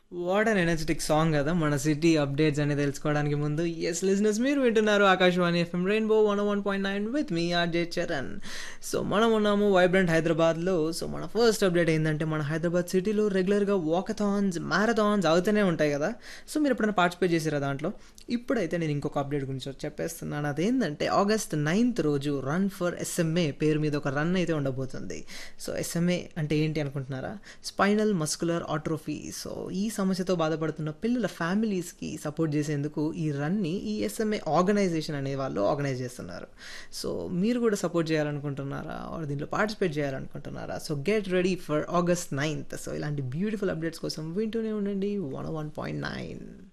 what an energetic song కదా మన city updates అనేది తెలుసుకోవడానికి ముందు ఎస్ లిజినెస్ మీరు వింటున్నారు Akashvani FM rainbow one one point nine with me RJ Charan so మనం ఉన్నాము వైబ్రెంట్ హైదరాబాద్లో సో మన ఫస్ట్ అప్డేట్ ఏంటంటే మన హైదరాబాద్ సిటీలో రెగ్యులర్గా వాకథాన్స్ మ్యారథాన్స్ అవుతూనే ఉంటాయి కదా సో మీరు ఎప్పుడైనా పార్టిసిపేట్ చేసారా దాంట్లో ఇప్పుడైతే నేను ఇంకొక అప్డేట్ గురించి చెప్పేస్తున్నాను అదేంటంటే ఆగస్ట్ నైన్త్ రోజు రన్ ఫర్ ఎస్ఎంఏ పేరు మీద ఒక రన్ అయితే ఉండబోతుంది సో ఎస్ఎంఏ అంటే ఏంటి అనుకుంటున్నారా స్పైనల్ మస్కులర్ ఆట్రోఫీ సో ఈ సమస్యతో బాధపడుతున్న పిల్లల ఫ్యామిలీస్కి సపోర్ట్ చేసేందుకు ఈ రన్ని ఈ ఎస్ఎంఏ ఆర్గనైజేషన్ అనే వాళ్ళు ఆర్గనైజ్ చేస్తున్నారు సో మీరు కూడా సపోర్ట్ చేయాలనుకుంటున్నారా ఆర్ దీంట్లో పార్టిసిపేట్ చేయాలనుకుంటున్నారా so get ready for August ninth so ఇలాంటి బ్యూటిఫుల్ అప్డేట్స్ కోసం వింటూనే ఉండండి వన్ వన్ పాయింట్ నైన్